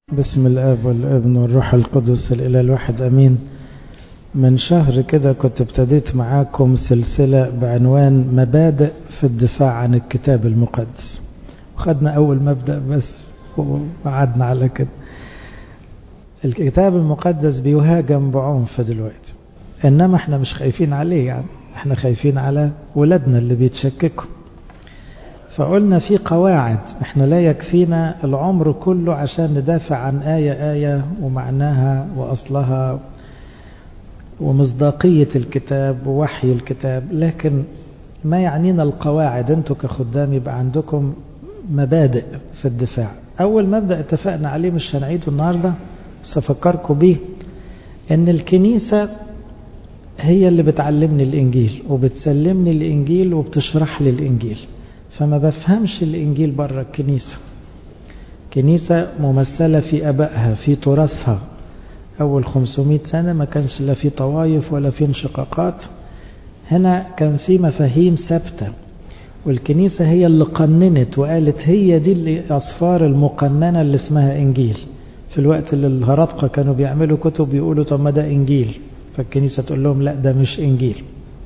بسم الاب والابن والروح القدس الاله الواحد امين من شهر كده كنت ابتديت معاكم سلسلة بعنوان مبادئ في الدفاع عن الكتاب المقدس وخدنا اول مبدأ بس وقعدنا على كده الكتاب المقدس بيهاجم بعنف دلوقتي انما احنا مش خايفين عليه يعني احنا خايفين على ولادنا اللي بيتشككوا فقلنا في قواعد احنا لا يكفينا العمر كله عشان ندافع عن آية آية ومعناها وأصلها ومصداقية الكتاب ووحي الكتاب لكن ما يعنينا القواعد انتوا كخدام يبقى عندكم مبادئ في الدفاع أول مبدأ اتفقنا عليه مش هنعيده النهاردة بس أفكركم بيه ان الكنيسة هي اللي بتعلمني الإنجيل وبتسلمني الإنجيل وبتشرح لي الإنجيل فما بفهمش الإنجيل بره الكنيسة كنيسة ممثلة في أبائها في تراثها أول 500 سنة ما كانش لا في طوائف ولا في انشقاقات هنا كان في مفاهيم ثابتة والكنيسة هي اللي قننت وقالت هي دي الأصفار المقننة اللي اسمها إنجيل في الوقت اللي الهرطقة كانوا بيعملوا كتب يقولوا طب ما ده إنجيل فالكنيسة تقول لهم لا ده مش إنجيل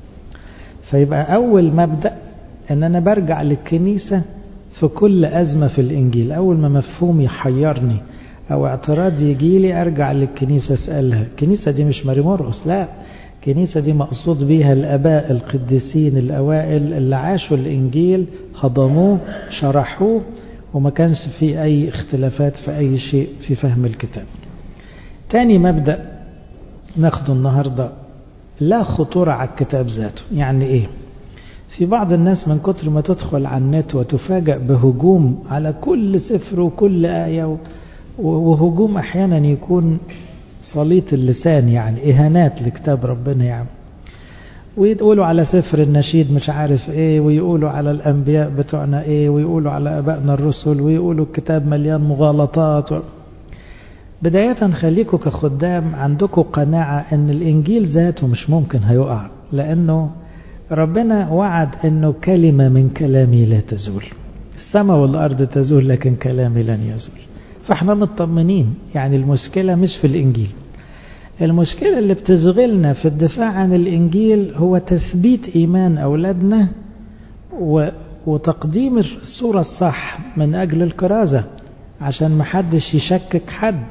فيبقى أول مبدأ ان انا برجع للكنيسة في كل ازمة في الانجيل اول ما مفهوم يحيرني او اعتراض يجي لي ارجع للكنيسة اسألها الكنيسة دي مش ماري مرقس لا الكنيسة دي مقصود بيها الاباء القديسين الاوائل اللي عاشوا الانجيل هضموه شرحوه وما كانش في اي اختلافات في اي شيء في فهم الكتاب تاني مبدأ ناخده النهاردة لا خطورة على الكتاب ذاته يعني ايه في بعض الناس من كتر ما تدخل على النت وتفاجأ بهجوم على كل سفر وكل آية وهجوم أحيانا يكون صليط اللسان يعني إهانات لكتاب ربنا يعني ويقولوا على سفر النشيد مش عارف ايه ويقولوا على الأنبياء بتوعنا ايه ويقولوا على أبائنا الرسل ويقولوا الكتاب مليان مغالطات و... بداية خليكم كخدام عندكم قناعة ان الإنجيل ذاته مش ممكن هيقع لأنه ربنا وعد انه كلمة من كلامي لا تزول السماء والارض تزول لكن كلامي لن يزول فاحنا مطمنين يعني المشكلة مش في الانجيل المشكلة اللي بتشغلنا في الدفاع عن الانجيل هو تثبيت ايمان اولادنا و... وتقديم الصورة الصح من اجل الكرازة عشان محدش يشكك حد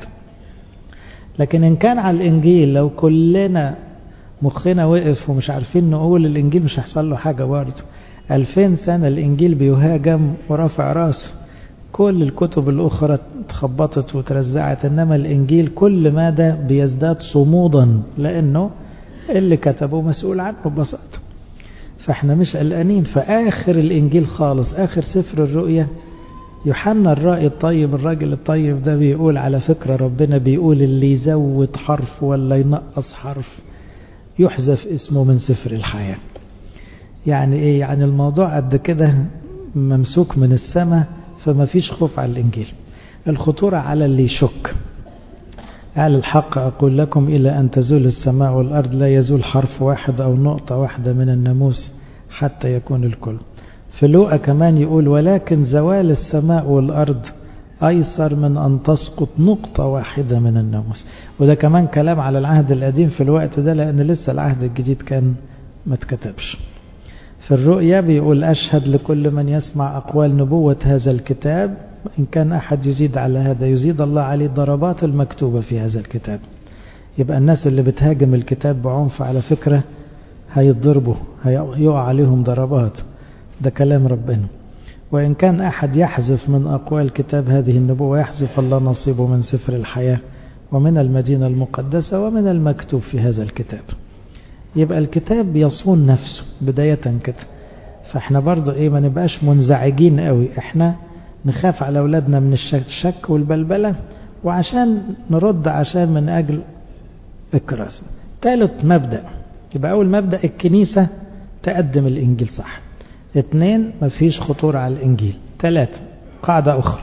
لكن ان كان على الانجيل لو كلنا مخنا وقف ومش عارفين نقول الإنجيل مش هيحصل له حاجة برضه ألفين سنة الإنجيل بيهاجم ورافع راسه كل الكتب الأخرى اتخبطت وترزعت إنما الإنجيل كل مدى بيزداد صمودا لأنه اللي كتبه مسؤول عنه ببساطة فاحنا مش قلقانين فآخر الإنجيل خالص آخر سفر الرؤيا يوحنا الرائي الطيب الراجل الطيب ده بيقول على فكرة ربنا بيقول اللي يزود حرف ولا ينقص حرف يحذف اسمه من سفر الحياة يعني ايه يعني الموضوع قد كده ممسوك من السماء فما فيش خوف على الانجيل الخطورة على اللي يشك قال الحق أقول لكم إلى أن تزول السماء والأرض لا يزول حرف واحد أو نقطة واحدة من الناموس حتى يكون الكل في لوقا كمان يقول ولكن زوال السماء والأرض أيسر من أن تسقط نقطة واحدة من الناموس وده كمان كلام على العهد القديم في الوقت ده لأن لسه العهد الجديد كان ما اتكتبش في الرؤيا بيقول أشهد لكل من يسمع أقوال نبوة هذا الكتاب إن كان أحد يزيد على هذا يزيد الله عليه ضربات المكتوبة في هذا الكتاب يبقى الناس اللي بتهاجم الكتاب بعنف على فكرة هيتضربوا هيقع عليهم ضربات ده كلام ربنا وإن كان أحد يحذف من أقوال كتاب هذه النبوة يحذف الله نصيبه من سفر الحياة ومن المدينة المقدسة ومن المكتوب في هذا الكتاب يبقى الكتاب يصون نفسه بداية كده فاحنا برضو ايه ما نبقاش منزعجين قوي احنا نخاف على أولادنا من الشك والبلبلة وعشان نرد عشان من أجل الكراسة ثالث مبدأ يبقى أول مبدأ الكنيسة تقدم الإنجيل صح اثنين مفيش خطورة على الإنجيل ثلاثة قاعدة أخرى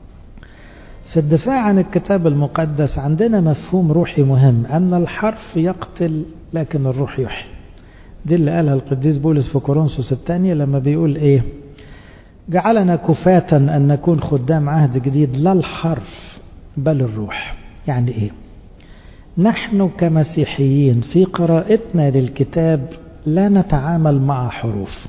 في الدفاع عن الكتاب المقدس عندنا مفهوم روحي مهم أن الحرف يقتل لكن الروح يحيي دي اللي قالها القديس بولس في كورنثوس الثانية لما بيقول إيه جعلنا كفاة أن نكون خدام عهد جديد لا الحرف بل الروح يعني ايه نحن كمسيحيين في قراءتنا للكتاب لا نتعامل مع حروف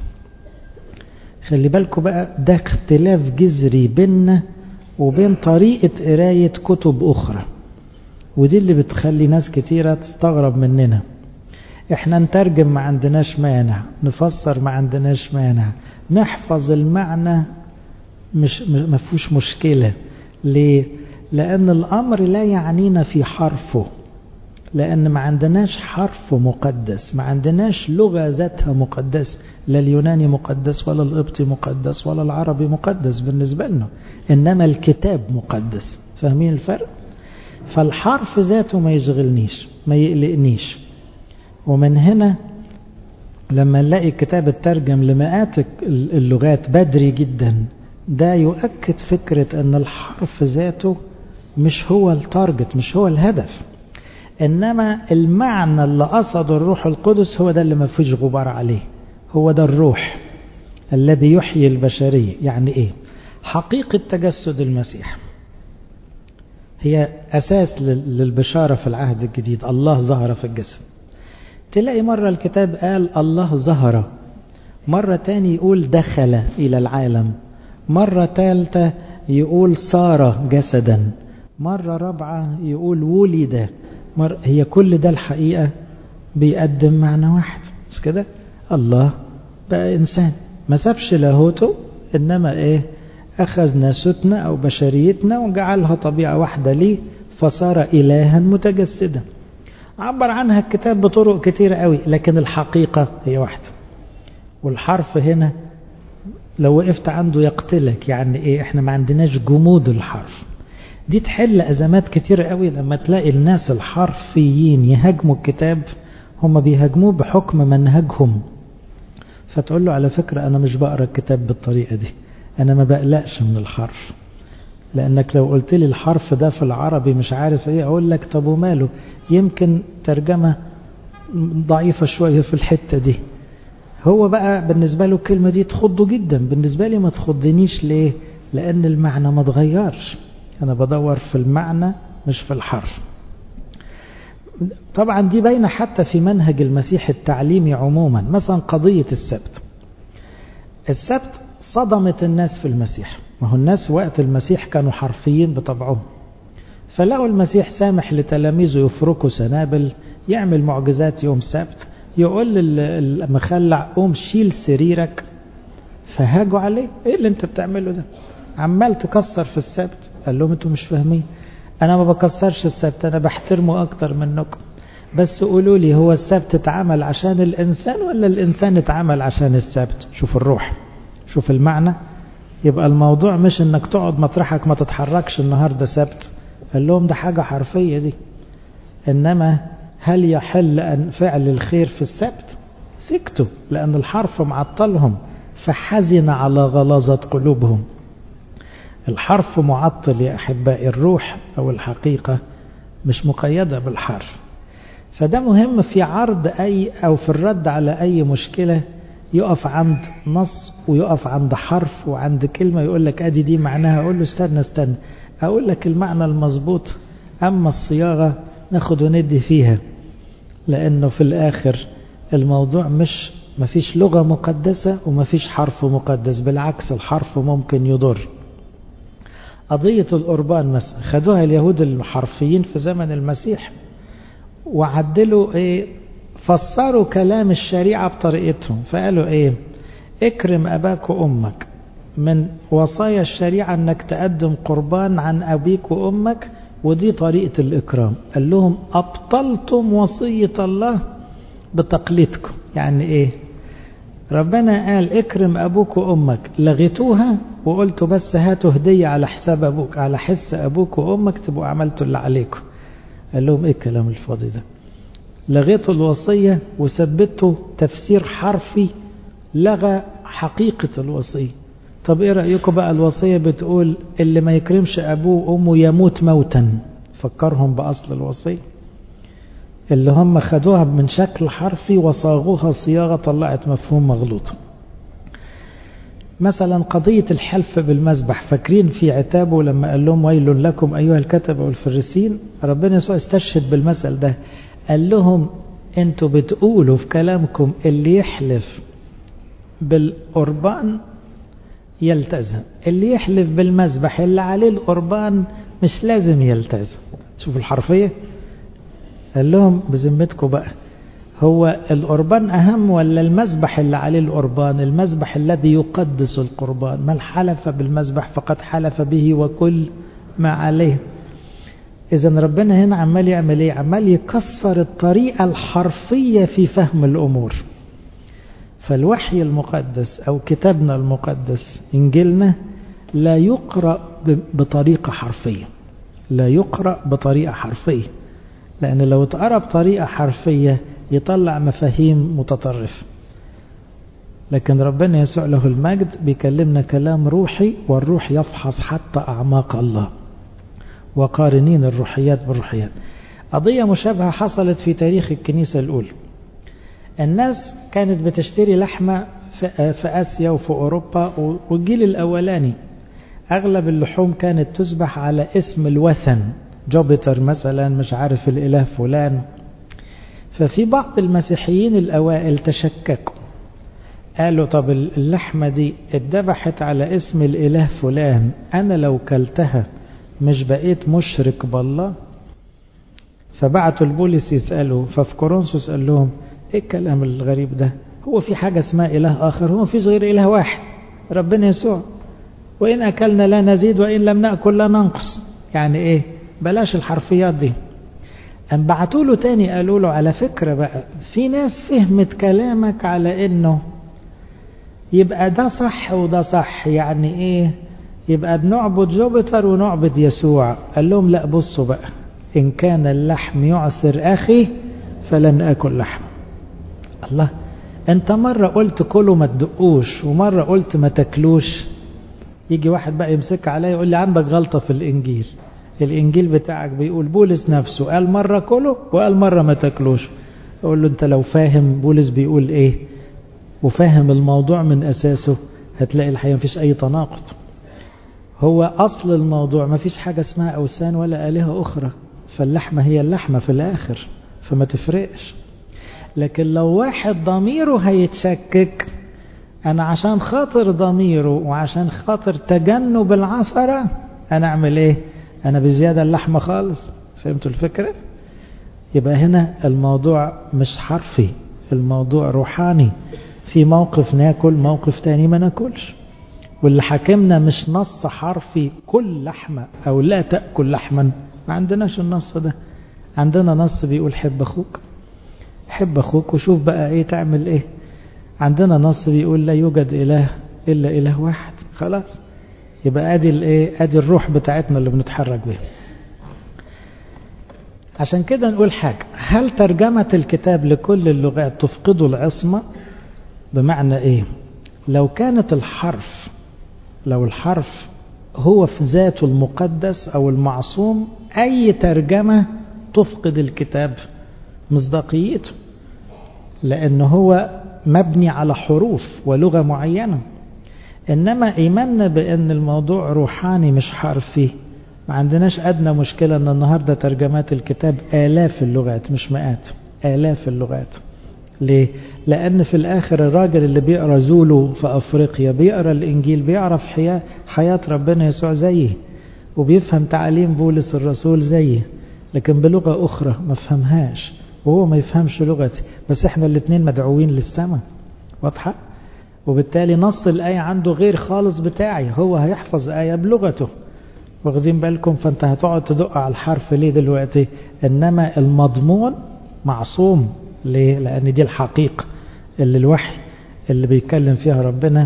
خلي بالكم بقى ده اختلاف جذري بيننا وبين طريقة قراية كتب أخرى ودي اللي بتخلي ناس كتيرة تستغرب مننا احنا نترجم ما عندناش مانع نفسر ما عندناش مانع نحفظ المعنى مش ما فيهوش مشكلة ليه لأن الأمر لا يعنينا في حرفه لأن ما عندناش حرف مقدس ما عندناش لغة ذاتها مقدسة لا اليوناني مقدس ولا القبطي مقدس ولا العربي مقدس بالنسبة لنا إنما الكتاب مقدس فاهمين الفرق فالحرف ذاته ما يشغلنيش ما يقلقنيش ومن هنا لما نلاقي الكتاب الترجم لمئات اللغات بدري جدا ده يؤكد فكرة أن الحرف ذاته مش هو التارجت مش هو الهدف إنما المعنى اللي قصده الروح القدس هو ده اللي ما فيش غبار عليه هو ده الروح الذي يحيي البشرية يعني إيه حقيقة تجسد المسيح هي أساس للبشارة في العهد الجديد الله ظهر في الجسد تلاقي مرة الكتاب قال الله ظهر مرة تاني يقول دخل إلى العالم مرة ثالثة يقول صار جسدا مرة رابعة يقول ولد مر هي كل ده الحقيقة بيقدم معنى واحد مش كده الله بقى إنسان ما سابش لاهوته إنما إيه أخذ ناسوتنا أو بشريتنا وجعلها طبيعة واحدة ليه فصار إلها متجسدا عبر عنها الكتاب بطرق كتيرة قوي لكن الحقيقة هي واحدة والحرف هنا لو وقفت عنده يقتلك يعني ايه احنا ما عندناش جمود الحرف دي تحل ازمات كتير قوي لما تلاقي الناس الحرفيين يهاجموا الكتاب هم بيهاجموه بحكم منهجهم فتقول له على فكرة انا مش بقرا الكتاب بالطريقة دي انا ما بقلقش من الحرف لانك لو قلت لي الحرف ده في العربي مش عارف ايه اقول لك طب وماله يمكن ترجمة ضعيفة شوية في الحتة دي هو بقى بالنسبة له الكلمة دي تخضه جدا بالنسبة لي ما تخضنيش ليه لأن المعنى ما تغيرش أنا بدور في المعنى مش في الحرف طبعا دي باينة حتى في منهج المسيح التعليمي عموما مثلا قضية السبت السبت صدمت الناس في المسيح ما هو الناس وقت المسيح كانوا حرفيين بطبعهم فلقوا المسيح سامح لتلاميذه يفركوا سنابل يعمل معجزات يوم سبت يقول المخلع قوم شيل سريرك فهاجوا عليه ايه اللي انت بتعمله ده عمال تكسر في السبت قال لهم انتوا مش فاهمين انا ما بكسرش السبت انا بحترمه اكتر منكم بس قولوا لي هو السبت اتعمل عشان الانسان ولا الانسان اتعمل عشان السبت شوف الروح شوف المعنى يبقى الموضوع مش انك تقعد مطرحك ما تتحركش النهارده سبت قال لهم ده حاجة حرفية دي انما هل يحل أن فعل الخير في السبت سكتوا لأن الحرف معطلهم فحزن على غلاظة قلوبهم الحرف معطل يا أحبائي الروح أو الحقيقة مش مقيدة بالحرف فده مهم في عرض أي أو في الرد على أي مشكلة يقف عند نص ويقف عند حرف وعند كلمة يقول لك أدي دي معناها أقول له استنى استنى أقول لك المعنى المظبوط أما الصياغة ناخد وندي فيها لأنه في الآخر الموضوع مش مفيش لغة مقدسة ومفيش حرف مقدس بالعكس الحرف ممكن يضر قضية القربان مثلا خدوها اليهود الحرفيين في زمن المسيح وعدلوا ايه فسروا كلام الشريعة بطريقتهم فقالوا ايه اكرم اباك وامك من وصايا الشريعة انك تقدم قربان عن ابيك وامك ودي طريقة الإكرام قال لهم أبطلتم وصية الله بتقليدكم يعني إيه ربنا قال اكرم أبوك وأمك لغيتوها وقلتوا بس هاتوا هدية على حساب أبوك على حس أبوك وأمك تبقوا عملتوا اللي عليكم قال لهم إيه الكلام الفاضي ده لغيتوا الوصية وثبتوا تفسير حرفي لغى حقيقة الوصية طب ايه رأيكم بقى الوصية بتقول اللي ما يكرمش ابوه وامه يموت موتا فكرهم باصل الوصية اللي هم خدوها من شكل حرفي وصاغوها صياغة طلعت مفهوم مغلوط مثلا قضية الحلف بالمذبح فاكرين في عتابه لما قال لهم ويل لكم أيها الكتبة والفريسين ربنا يسوع استشهد بالمثل ده قال لهم انتوا بتقولوا في كلامكم اللي يحلف بالقربان يلتزم اللي يحلف بالمذبح اللي عليه القربان مش لازم يلتزم شوفوا الحرفية قال لهم بذمتكم بقى هو القربان أهم ولا المذبح اللي عليه القربان المذبح الذي يقدس القربان من حلف بالمذبح فقد حلف به وكل ما عليه إذا ربنا هنا عمال يعمل إيه عمال يكسر الطريقة الحرفية في فهم الأمور فالوحي المقدس أو كتابنا المقدس إنجيلنا لا يقرأ بطريقة حرفية لا يقرأ بطريقة حرفية لأن لو اتقرأ بطريقة حرفية يطلع مفاهيم متطرفة لكن ربنا يسوع له المجد بيكلمنا كلام روحي والروح يفحص حتى أعماق الله وقارنين الروحيات بالروحيات قضية مشابهة حصلت في تاريخ الكنيسة الأولى الناس كانت بتشتري لحمة في آسيا وفي أوروبا والجيل الأولاني أغلب اللحوم كانت تذبح على اسم الوثن جوبيتر مثلا مش عارف الإله فلان ففي بعض المسيحيين الأوائل تشككوا قالوا طب اللحمة دي اتذبحت على اسم الإله فلان أنا لو كلتها مش بقيت مشرك بالله فبعتوا البوليس يسألوا ففي كورنثوس قال لهم ايه الكلام الغريب ده هو في حاجة اسمها إله آخر هو مفيش غير إله واحد ربنا يسوع وإن أكلنا لا نزيد وإن لم نأكل لا ننقص يعني إيه بلاش الحرفيات دي أم بعتوا له تاني قالوا له على فكرة بقى في ناس فهمت كلامك على إنه يبقى ده صح وده صح يعني إيه يبقى بنعبد جوبيتر ونعبد يسوع قال لهم لا بصوا بقى إن كان اللحم يعسر أخي فلن أكل لحم الله أنت مرة قلت كله ما تدقوش ومرة قلت ما تاكلوش يجي واحد بقى يمسك عليا يقول لي عندك غلطة في الإنجيل الإنجيل بتاعك بيقول بولس نفسه قال مرة كله وقال مرة ما تاكلوش أقول له أنت لو فاهم بولس بيقول إيه وفاهم الموضوع من أساسه هتلاقي الحقيقة مفيش أي تناقض هو أصل الموضوع مفيش حاجة اسمها أوثان ولا آلهة أخرى فاللحمة هي اللحمة في الآخر فما تفرقش لكن لو واحد ضميره هيتشكك أنا عشان خاطر ضميره وعشان خاطر تجنب العثرة أنا أعمل إيه أنا بزيادة اللحمة خالص فهمتوا الفكرة يبقى هنا الموضوع مش حرفي الموضوع روحاني في موقف ناكل موقف تاني ما ناكلش واللي حاكمنا مش نص حرفي كل لحمة أو لا تأكل لحما ما عندناش النص ده عندنا نص بيقول حب أخوك حب أخوك وشوف بقى إيه تعمل إيه عندنا نص بيقول لا يوجد إله إلا إله واحد خلاص يبقى ادي الايه ادي الروح بتاعتنا اللي بنتحرك بيها عشان كده نقول حاجة هل ترجمة الكتاب لكل اللغات تفقد العصمة بمعنى ايه لو كانت الحرف لو الحرف هو في ذاته المقدس او المعصوم اي ترجمة تفقد الكتاب مصداقيته لان هو مبني على حروف ولغة معينة إنما إيماننا بأن الموضوع روحاني مش حرفي ما عندناش أدنى مشكلة أن النهاردة ترجمات الكتاب آلاف اللغات مش مئات آلاف اللغات ليه؟ لأن في الآخر الراجل اللي بيقرأ زولو في أفريقيا بيقرأ الإنجيل بيعرف حياة, حياة ربنا يسوع زيه وبيفهم تعاليم بولس الرسول زيه لكن بلغة أخرى ما فهمهاش وهو ما يفهمش لغتي بس احنا الاثنين مدعوين للسماء واضحة؟ وبالتالي نص الآية عنده غير خالص بتاعي هو هيحفظ آية بلغته واخدين بالكم فانت هتقعد تدق على الحرف ليه دلوقتي انما المضمون معصوم ليه لان دي الحقيقة اللي الوحي اللي بيتكلم فيها ربنا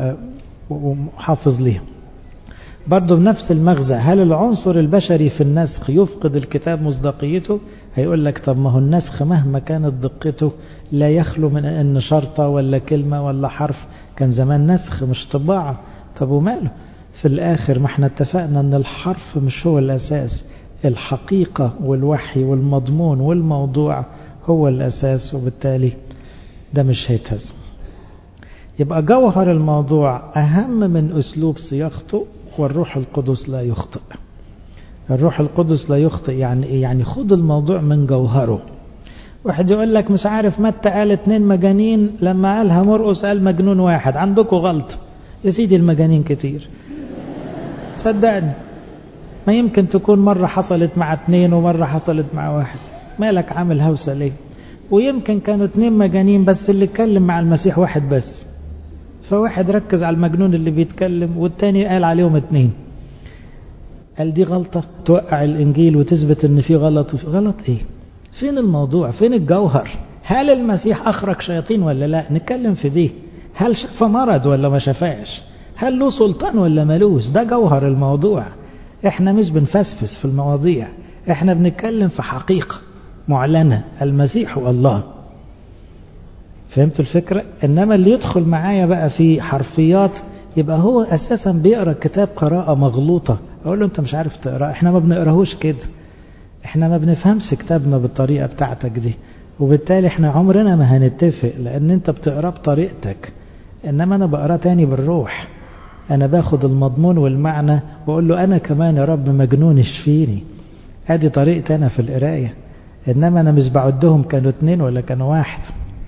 وحافظ ليها برضه بنفس المغزى هل العنصر البشري في النسخ يفقد الكتاب مصداقيته هيقول لك طب ما هو النسخ مهما كانت دقته لا يخلو من ان شرطة ولا كلمة ولا حرف كان زمان نسخ مش طباعة طب وماله في الاخر ما احنا اتفقنا ان الحرف مش هو الاساس الحقيقة والوحي والمضمون والموضوع هو الاساس وبالتالي ده مش هيتهز يبقى جوهر الموضوع أهم من أسلوب صياغته والروح القدس لا يخطئ الروح القدس لا يخطئ يعني إيه؟ يعني خد الموضوع من جوهره واحد يقول لك مش عارف متى قال اتنين مجانين لما قالها مرقس قال مجنون واحد عندكم غلط يا سيدي المجانين كتير صدقني ما يمكن تكون مرة حصلت مع اتنين ومرة حصلت مع واحد مالك عامل هوسة ليه ويمكن كانوا اتنين مجانين بس اللي اتكلم مع المسيح واحد بس فواحد ركز على المجنون اللي بيتكلم والتاني قال عليهم اتنين قال دي غلطة توقع الإنجيل وتثبت إن في غلط وفي غلط إيه فين الموضوع فين الجوهر هل المسيح أخرج شياطين ولا لا نتكلم في دي هل شاف مرض ولا ما شافاش هل له سلطان ولا ملوش ده جوهر الموضوع احنا مش بنفسفس في المواضيع احنا بنتكلم في حقيقة معلنة المسيح الله فهمتوا الفكرة انما اللي يدخل معايا بقى في حرفيات يبقى هو اساسا بيقرا كتاب قراءة مغلوطة اقول له انت مش عارف تقرا احنا ما بنقراهوش كده احنا ما بنفهمش كتابنا بالطريقة بتاعتك دي وبالتالي احنا عمرنا ما هنتفق لان انت بتقراه بطريقتك انما انا بقراه تاني بالروح انا باخد المضمون والمعنى واقول له انا كمان يا رب مجنون اشفيني ادي طريقتي انا في القرايه انما انا مش بعدهم كانوا اتنين ولا كانوا واحد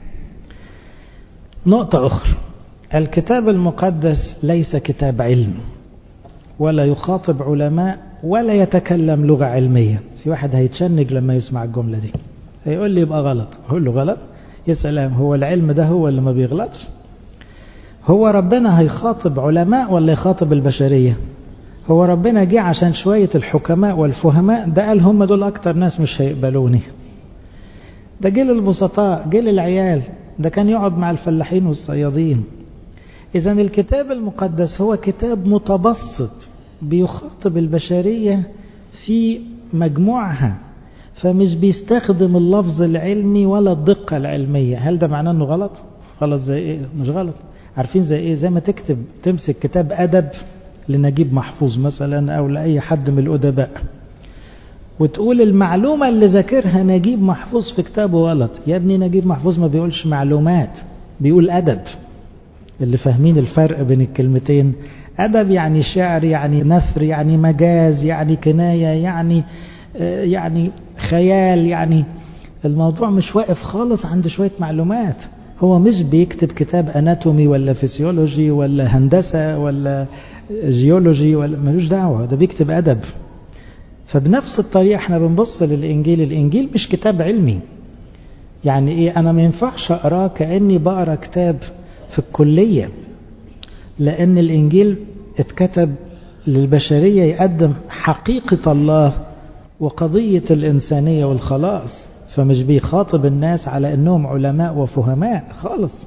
نقطة أخرى الكتاب المقدس ليس كتاب علم ولا يخاطب علماء ولا يتكلم لغة علمية في واحد هيتشنج لما يسمع الجملة دي هيقول لي يبقى غلط أقول له غلط يا سلام هو العلم ده هو اللي ما بيغلطش هو ربنا هيخاطب علماء ولا يخاطب البشرية هو ربنا جه عشان شوية الحكماء والفهماء ده قال هم دول أكتر ناس مش هيقبلوني ده جه للبسطاء جه للعيال ده كان يقعد مع الفلاحين والصيادين إذا الكتاب المقدس هو كتاب متبسط بيخاطب البشرية في مجموعها فمش بيستخدم اللفظ العلمي ولا الدقة العلمية هل ده معناه أنه غلط؟ غلط زي إيه؟ مش غلط عارفين زي إيه؟ زي ما تكتب تمسك كتاب أدب لنجيب محفوظ مثلا أو لأي حد من الأدباء وتقول المعلومة اللي ذاكرها نجيب محفوظ في كتابه غلط يا ابني نجيب محفوظ ما بيقولش معلومات بيقول أدب اللي فاهمين الفرق بين الكلمتين أدب يعني شعر يعني نثر يعني مجاز يعني كناية يعني يعني خيال يعني الموضوع مش واقف خالص عند شوية معلومات هو مش بيكتب كتاب أناتومي ولا فيسيولوجي ولا هندسة ولا جيولوجي ولا ملوش دعوة ده بيكتب أدب فبنفس الطريقة احنا بنبص للإنجيل الإنجيل مش كتاب علمي يعني إيه أنا ما ينفعش أقراه كأني بقرا كتاب في الكلية لأن الإنجيل اتكتب للبشرية يقدم حقيقة الله وقضية الإنسانية والخلاص فمش بيخاطب الناس على أنهم علماء وفهماء خالص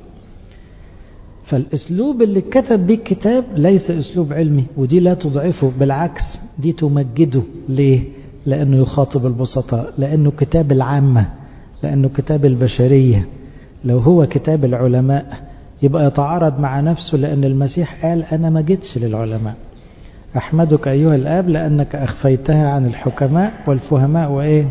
فالأسلوب اللي كتب بيه الكتاب ليس أسلوب علمي ودي لا تضعفه بالعكس دي تمجده ليه؟ لأنه يخاطب البسطاء لأنه كتاب العامة لأنه كتاب البشرية لو هو كتاب العلماء يبقى يتعارض مع نفسه لأن المسيح قال أنا ما جيتش للعلماء أحمدك أيها الآب لأنك أخفيتها عن الحكماء والفهماء وإيه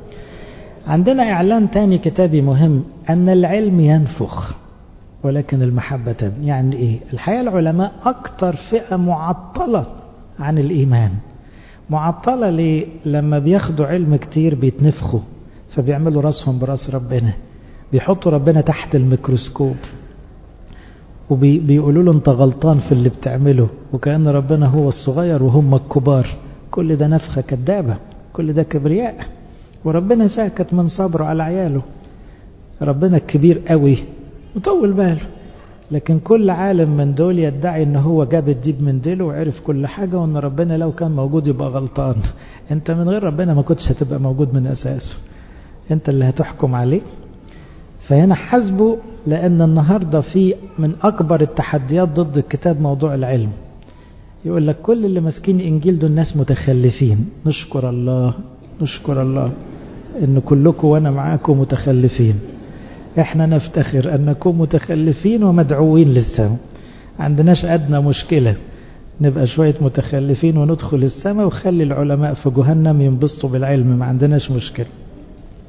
عندنا إعلان تاني كتابي مهم أن العلم ينفخ ولكن المحبة تبني يعني إيه الحقيقة العلماء أكتر فئة معطلة عن الإيمان معطلة ليه لما بياخدوا علم كتير بيتنفخوا فبيعملوا راسهم براس ربنا بيحطوا ربنا تحت الميكروسكوب وبيقولوا له انت غلطان في اللي بتعمله وكأن ربنا هو الصغير وهم الكبار كل ده نفخة كدابة كل ده كبرياء وربنا ساكت من صبره على عياله ربنا الكبير قوي مطول باله لكن كل عالم من دول يدعي ان هو جاب الديب من ديله وعرف كل حاجة وان ربنا لو كان موجود يبقى غلطان انت من غير ربنا ما كنتش هتبقى موجود من اساسه انت اللي هتحكم عليه فهنا حسبه لأن النهاردة في من أكبر التحديات ضد الكتاب موضوع العلم يقول لك كل اللي ماسكين إنجيل دول ناس متخلفين نشكر الله نشكر الله إن كلكم وأنا معاكم متخلفين إحنا نفتخر أن نكون متخلفين ومدعوين للسماء عندناش أدنى مشكلة نبقى شوية متخلفين وندخل السماء وخلي العلماء في جهنم ينبسطوا بالعلم ما عندناش مشكلة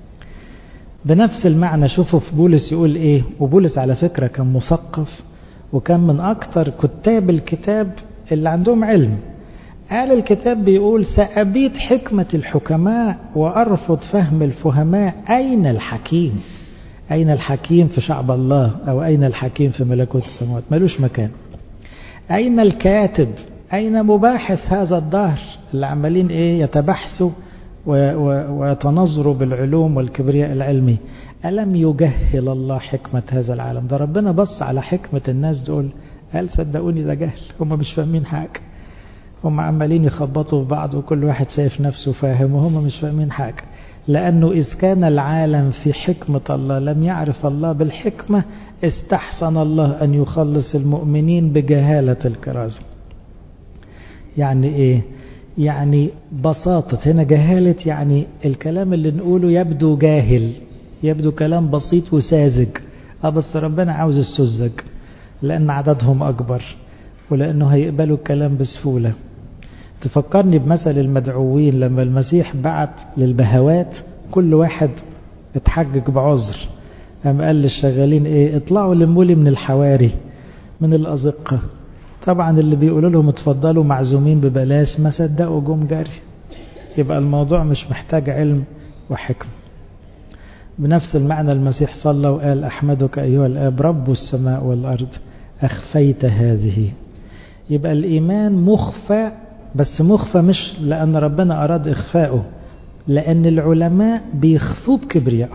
بنفس المعنى شوفوا في بولس يقول ايه وبولس على فكرة كان مثقف وكان من أكثر كتاب الكتاب اللي عندهم علم قال الكتاب بيقول سأبيد حكمة الحكماء وأرفض فهم الفهماء أين الحكيم أين الحكيم في شعب الله أو أين الحكيم في ملكوت السماوات ملوش مكان أين الكاتب أين مباحث هذا الدهر اللي عمالين إيه يتبحثوا ويتنظروا بالعلوم والكبرياء العلمي ألم يجهل الله حكمة هذا العالم ده ربنا بص على حكمة الناس دول قال صدقوني ده جهل هم مش فاهمين حاجة هم عمالين يخبطوا في بعض وكل واحد شايف نفسه فاهم وهم مش فاهمين حاجة لأنه إذ كان العالم في حكمة الله لم يعرف الله بالحكمة استحسن الله أن يخلص المؤمنين بجهالة الكرازة يعني إيه يعني بساطة هنا جهالة يعني الكلام اللي نقوله يبدو جاهل يبدو كلام بسيط وساذج اه بس ربنا عاوز السذج لأن عددهم أكبر ولأنه هيقبلوا الكلام بسهولة تفكرني بمثل المدعوين لما المسيح بعت للبهوات كل واحد اتحجج بعذر قام قال للشغالين ايه اطلعوا لموا لي من الحواري من الأزقة طبعا اللي بيقولوا لهم اتفضلوا معزومين ببلاش ما صدقوا جم جري يبقى الموضوع مش محتاج علم وحكم بنفس المعنى المسيح صلى وقال أحمدك أيها الآب رب السماء والأرض أخفيت هذه يبقى الإيمان مخفى بس مخفى مش لأن ربنا أراد إخفاؤه لأن العلماء بيخفوا بكبريائهم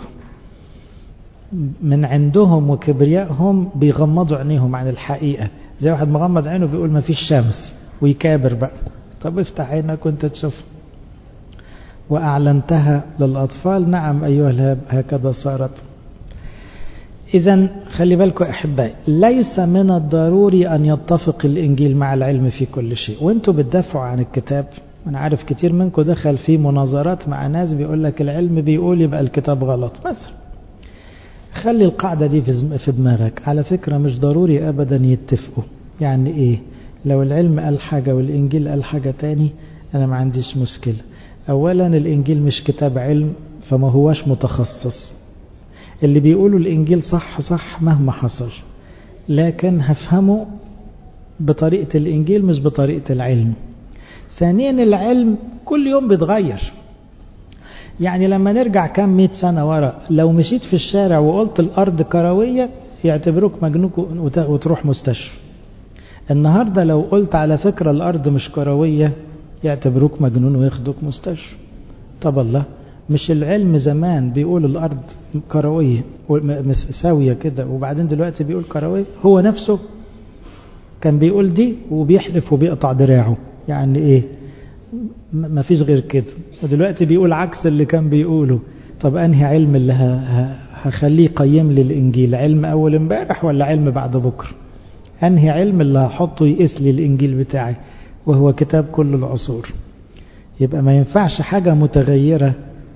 من عندهم وكبريائهم بيغمضوا عينيهم عن الحقيقة زي واحد مغمض عينه بيقول ما فيش شمس ويكابر بقى طب افتح عينك وانت تشوف وأعلنتها للأطفال نعم أيها الهاب هكذا صارت إذا خلي بالكم أحبائي ليس من الضروري أن يتفق الإنجيل مع العلم في كل شيء وانتوا بتدافعوا عن الكتاب أنا عارف كتير منكم دخل في مناظرات مع ناس بيقول لك العلم بيقول يبقى الكتاب غلط مثلا خلي القاعدة دي في دماغك على فكرة مش ضروري أبدا يتفقوا يعني إيه لو العلم قال حاجة والإنجيل قال حاجة تاني أنا ما عنديش مشكلة أولا الإنجيل مش كتاب علم فما هواش متخصص اللي بيقولوا الإنجيل صح صح مهما حصل لكن هفهمه بطريقة الإنجيل مش بطريقة العلم ثانيا العلم كل يوم بيتغير يعني لما نرجع كام مئة سنة ورا لو مشيت في الشارع وقلت الأرض كروية يعتبروك مجنون وتروح مستشفى النهاردة لو قلت على فكرة الأرض مش كروية يعتبروك مجنون وياخدوك مستشفى طب الله مش العلم زمان بيقول الأرض كروية ساوية كده وبعدين دلوقتي بيقول كروية هو نفسه كان بيقول دي وبيحلف وبيقطع دراعه يعني ايه ما فيش غير كده ودلوقتي بيقول عكس اللي كان بيقوله طب انهي علم اللي هخليه يقيم لي الانجيل علم اول امبارح ولا علم بعد بكره انهي علم اللي هحطه يقيس لي الانجيل بتاعي وهو كتاب كل العصور يبقى ما ينفعش حاجة متغيرة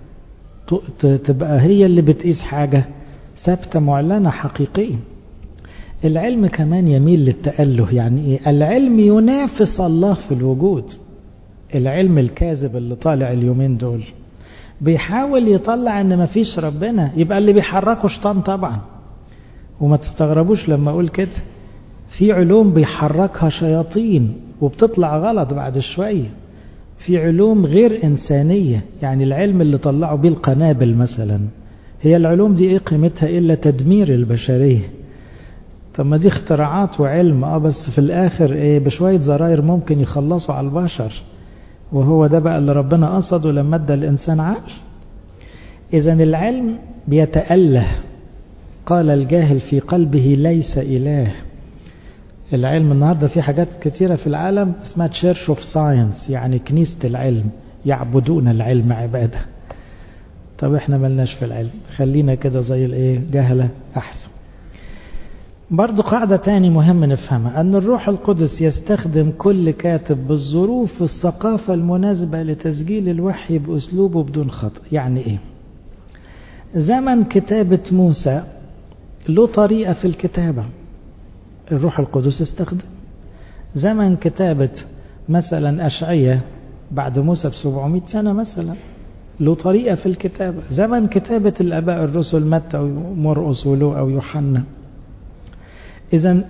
تبقى هي اللي بتقيس حاجة ثابتة معلنة حقيقية العلم كمان يميل للتأله يعني ايه العلم ينافس الله في الوجود العلم الكاذب اللي طالع اليومين دول بيحاول يطلع ان مفيش ربنا يبقى اللي بيحركه شيطان طبعا وما تستغربوش لما اقول كده في علوم بيحركها شياطين وبتطلع غلط بعد شوية في علوم غير إنسانية يعني العلم اللي طلعوا بيه القنابل مثلا هي العلوم دي ايه قيمتها إلا تدمير البشرية طب ما دي اختراعات وعلم اه بس في الآخر ايه بشوية زراير ممكن يخلصوا على البشر وهو ده بقى اللي ربنا قصده لما ادى الإنسان عقل إذا العلم بيتأله قال الجاهل في قلبه ليس إله العلم النهاردة في حاجات كثيرة في العالم اسمها تشيرش اوف ساينس يعني كنيسة العلم يعبدون العلم عبادة طب احنا ملناش في العلم خلينا كده زي الايه جهلة احسن برضو قاعدة تاني مهم نفهمها أن الروح القدس يستخدم كل كاتب بالظروف الثقافة المناسبة لتسجيل الوحي بأسلوبه بدون خطأ يعني إيه زمن كتابة موسى له طريقة في الكتابة الروح القدس استخدم زمن كتابة مثلا أشعية بعد موسى ب 700 سنة مثلا له طريقة في الكتابة زمن كتابة الآباء الرسل متى ومرقس ولوقا ويوحنا إذا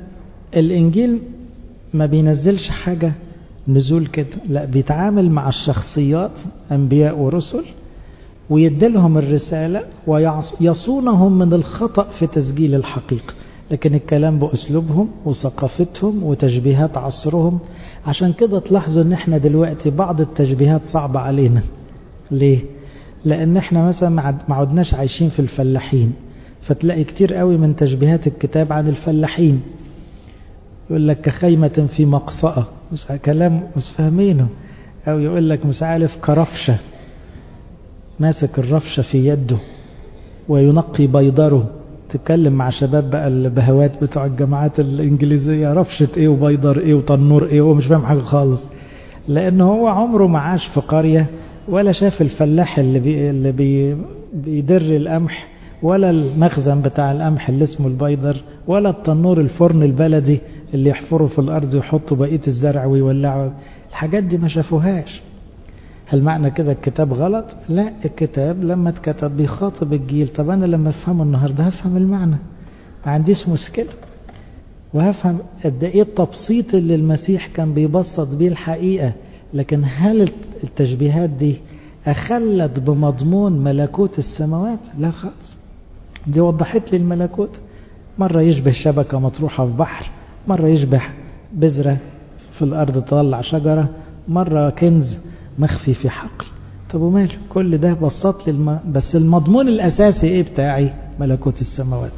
الإنجيل ما بينزلش حاجة نزول كده لا بيتعامل مع الشخصيات أنبياء ورسل ويديلهم الرسالة ويصونهم من الخطأ في تسجيل الحقيقة لكن الكلام بأسلوبهم وثقافتهم وتشبيهات عصرهم عشان كده تلاحظوا ان احنا دلوقتي بعض التشبيهات صعبة علينا ليه؟ لان احنا مثلا ما عدناش عايشين في الفلاحين فتلاقي كتير قوي من تشبيهات الكتاب عن الفلاحين يقول لك كخيمة في مقفأة مش كلام مش فاهمينه أو يقول لك مش عارف كرفشة ماسك الرفشة في يده وينقي بيضره تتكلم مع شباب بقى البهوات بتوع الجامعات الإنجليزية رفشة إيه وبيضر إيه وتنور إيه هو مش فاهم حاجة خالص لأن هو عمره ما عاش في قرية ولا شاف الفلاح اللي بي اللي بي بيدر القمح ولا المخزن بتاع القمح اللي اسمه البيضر ولا التنور الفرن البلدي اللي يحفروا في الأرض ويحطوا بقية الزرع ويولعوا الحاجات دي ما شافوهاش هل معنى كده الكتاب غلط؟ لا الكتاب لما اتكتب بيخاطب الجيل طب أنا لما أفهمه النهاردة هفهم المعنى ما عنديش مشكلة وهفهم قد إيه التبسيط اللي المسيح كان بيبسط بيه الحقيقة لكن هل التشبيهات دي أخلت بمضمون ملكوت السماوات؟ لا خالص دي وضحت لي الملكوت مرة يشبه شبكة مطروحة في بحر مرة يشبه بذرة في الأرض تطلع شجرة مرة كنز مخفي في حقل طب وماله كل ده بسط لي الم... بس المضمون الأساسي إيه بتاعي ملكوت السماوات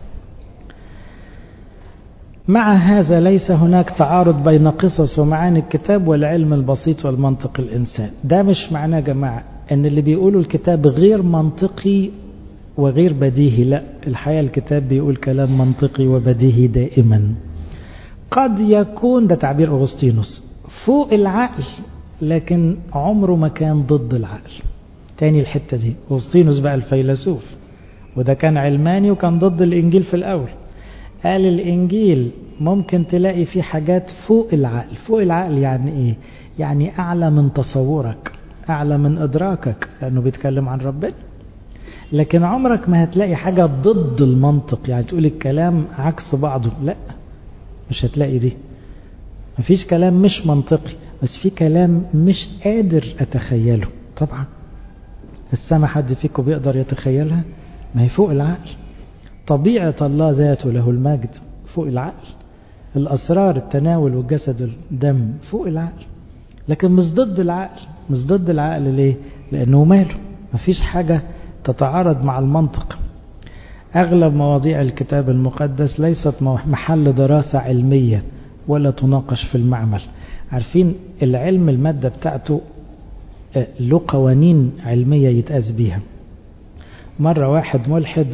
مع هذا ليس هناك تعارض بين قصص ومعاني الكتاب والعلم البسيط والمنطق الإنسان ده مش معناه يا جماعة أن اللي بيقولوا الكتاب غير منطقي وغير بديهي لا الحقيقة الكتاب بيقول كلام منطقي وبديهي دائما قد يكون ده تعبير أغسطينوس فوق العقل لكن عمره ما كان ضد العقل تاني الحتة دي أغسطينوس بقى الفيلسوف وده كان علماني وكان ضد الإنجيل في الأول قال الإنجيل ممكن تلاقي فيه حاجات فوق العقل فوق العقل يعني إيه يعني أعلى من تصورك أعلى من إدراكك لأنه بيتكلم عن ربنا لكن عمرك ما هتلاقي حاجة ضد المنطق يعني تقول الكلام عكس بعضه لا مش هتلاقي دي مفيش كلام مش منطقي بس في كلام مش قادر أتخيله طبعا السما حد فيكم بيقدر يتخيلها ما هي فوق العقل طبيعة الله ذاته له المجد فوق العقل الأسرار التناول والجسد الدم فوق العقل لكن مش ضد العقل مش ضد العقل ليه لأنه ماله مفيش حاجة تتعارض مع المنطق أغلب مواضيع الكتاب المقدس ليست محل دراسة علمية ولا تناقش في المعمل عارفين العلم المادة بتاعته له قوانين علمية يتقاس بيها مرة واحد ملحد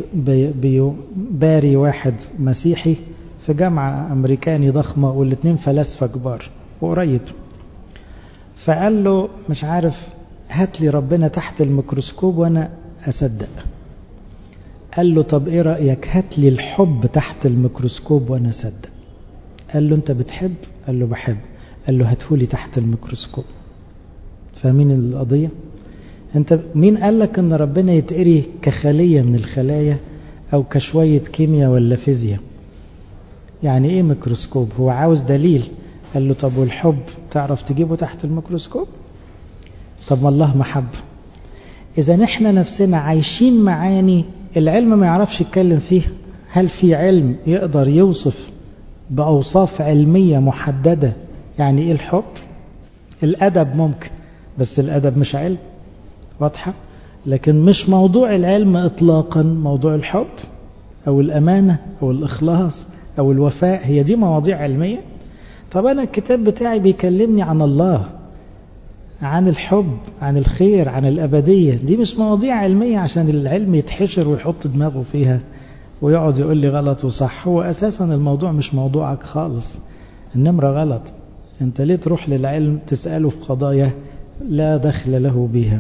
باري واحد مسيحي في جامعة أمريكاني ضخمة والاتنين فلاسفة كبار وقريب فقال له مش عارف هات لي ربنا تحت الميكروسكوب وأنا أصدق قال له طب إيه رأيك هات لي الحب تحت الميكروسكوب وأنا أصدق قال له أنت بتحب قال له بحب قال له هاتهولي تحت الميكروسكوب فاهمين القضية انت مين قال لك ان ربنا يتقري كخلية من الخلايا او كشوية كيمياء ولا فيزياء يعني ايه ميكروسكوب هو عاوز دليل قال له طب والحب تعرف تجيبه تحت الميكروسكوب طب ما الله محب اذا احنا نفسنا عايشين معاني العلم ما يعرفش يتكلم فيها هل في علم يقدر يوصف بأوصاف علمية محددة يعني ايه الحب الأدب ممكن بس الأدب مش علم واضحة لكن مش موضوع العلم إطلاقا موضوع الحب أو الأمانة أو الإخلاص أو الوفاء هي دي مواضيع علمية طب أنا الكتاب بتاعي بيكلمني عن الله عن الحب عن الخير عن الأبدية دي مش مواضيع علمية عشان العلم يتحشر ويحط دماغه فيها ويقعد يقول لي غلط وصح هو أساسا الموضوع مش موضوعك خالص النمرة غلط انت ليه تروح للعلم تسأله في قضايا لا دخل له بها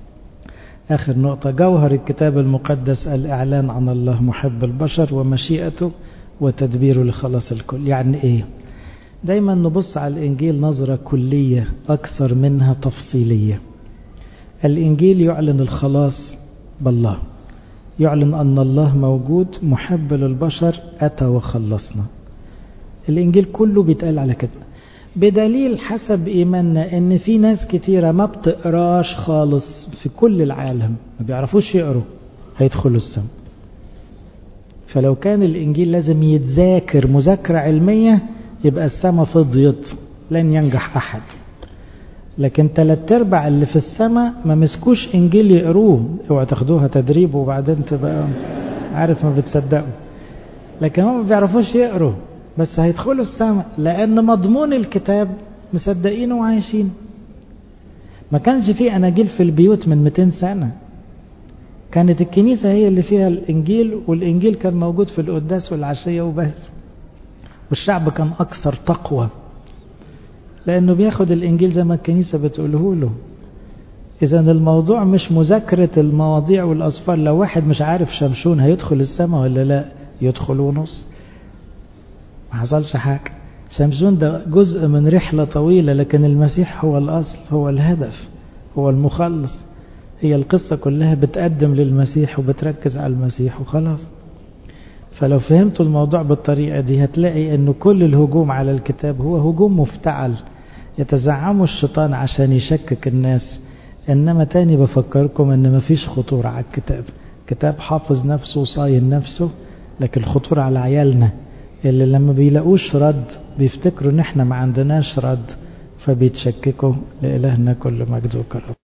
آخر نقطة جوهر الكتاب المقدس الإعلان عن الله محب البشر ومشيئته وتدبيره لخلاص الكل يعني إيه دايما نبص على الإنجيل نظرة كلية أكثر منها تفصيلية الإنجيل يعلن الخلاص بالله يعلن أن الله موجود محب للبشر أتى وخلصنا الإنجيل كله بيتقال على كده بدليل حسب إيماننا إن في ناس كتيرة ما بتقراش خالص في كل العالم ما بيعرفوش يقروا هيدخلوا السماء فلو كان الإنجيل لازم يتذاكر مذاكرة علمية يبقى السماء فضيت لن ينجح أحد لكن تلات ارباع اللي في السماء ما مسكوش انجيل يقروه اوعى تاخدوها تدريب وبعدين تبقى عارف ما بتصدقوا لكن هم ما بيعرفوش يقروا بس هيدخلوا السماء لان مضمون الكتاب مصدقينه وعايشين ما كانش في اناجيل في البيوت من 200 سنه كانت الكنيسه هي اللي فيها الانجيل والانجيل كان موجود في القداس والعشيه وبس والشعب كان اكثر تقوى لأنه بياخد الإنجيل زي ما الكنيسة بتقوله له إذا الموضوع مش مذاكرة المواضيع والأصفار لو واحد مش عارف شمشون هيدخل السماء ولا لا يدخل ونص ما حصلش حاجة شمشون ده جزء من رحلة طويلة لكن المسيح هو الأصل هو الهدف هو المخلص هي القصة كلها بتقدم للمسيح وبتركز على المسيح وخلاص فلو فهمتوا الموضوع بالطريقة دي هتلاقي أن كل الهجوم على الكتاب هو هجوم مفتعل يتزعمه الشيطان عشان يشكك الناس إنما تاني بفكركم أن مفيش خطورة على الكتاب كتاب حافظ نفسه وصاين نفسه لكن الخطورة على عيالنا اللي لما بيلاقوش رد بيفتكروا ان احنا ما عندناش رد فبيتشككوا لإلهنا كل مجد وكرم